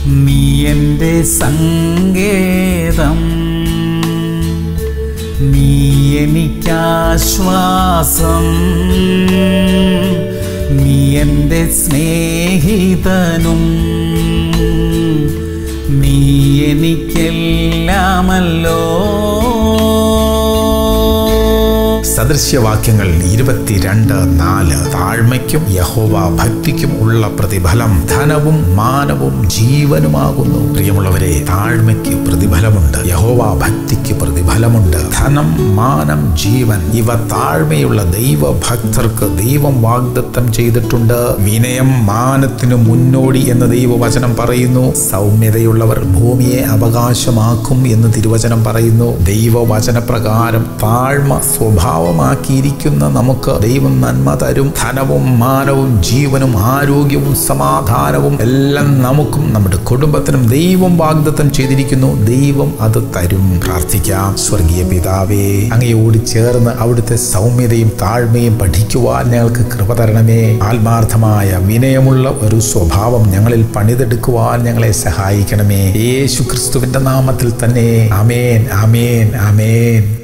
നീ എൻ്റെ സങ്കേതം നീ എനിക്കാശ്വാസം നീ എൻ്റെ സ്നേഹിതനും നീ എനിക്കെല്ലാമല്ലോ സദൃശ്യവാക്യങ്ങൾ ഇരുപത്തിരണ്ട് നാല് താഴ്മയ്ക്കും യഹോവ ഭക്തിക്കും ഉള്ള പ്രതിഫലം ധനവും മാനവും ജീവനുമാകുന്നു പ്രിയമുള്ളവരെ താഴ്മയ്ക്ക് പ്രതിഫലമുണ്ട് യഹോവ ഭക്തിക്ക് പ്രതിഫലമുണ്ട് ധനം മാനം ജീവൻ ഇവ താഴ്മയുള്ള ദൈവഭക്തർക്ക് ദൈവം വാഗ്ദത്തം ചെയ്തിട്ടുണ്ട് വിനയം മാനത്തിനു മുന്നോടി എന്ന് ദൈവവചനം പറയുന്നു സൗമ്യതയുള്ളവർ ഭൂമിയെ അവകാശമാക്കും എന്ന് തിരുവചനം പറയുന്നു ദൈവവചനപ്രകാരം താഴ്മ സ്വഭാവമാക്കിയിരിക്കുന്ന നമുക്ക് ദൈവം നന്മ തരും ധനവും മാനവും ജീവനും ആരോഗ്യവും സമാധാനവും എല്ലാം നമുക്കും നമ്മുടെ കുടുംബത്തിനും ദൈവം വാഗ്ദത്തം ചെയ്തിരിക്കുന്നു ദൈവം അത് തരും പ്രാർത്ഥിക്കാം സ്വർഗീയ പിതാവേ അങ്ങയോട് ചേർന്ന് അവിടുത്തെ സൗമ്യതയും താഴ്മയും പഠിക്കുവാൻ ഞങ്ങൾക്ക് കൃപ തരണമേ ആത്മാർത്ഥമായ വിനയമുള്ള ഒരു സ്വഭാവം ഞങ്ങളിൽ പണിതെടുക്കുവാൻ ഞങ്ങളെ സഹായിക്കണമേ യേശു ക്രിസ്തുവിന്റെ നാമത്തിൽ തന്നെ അമേൻ അമേൻ അമേൻ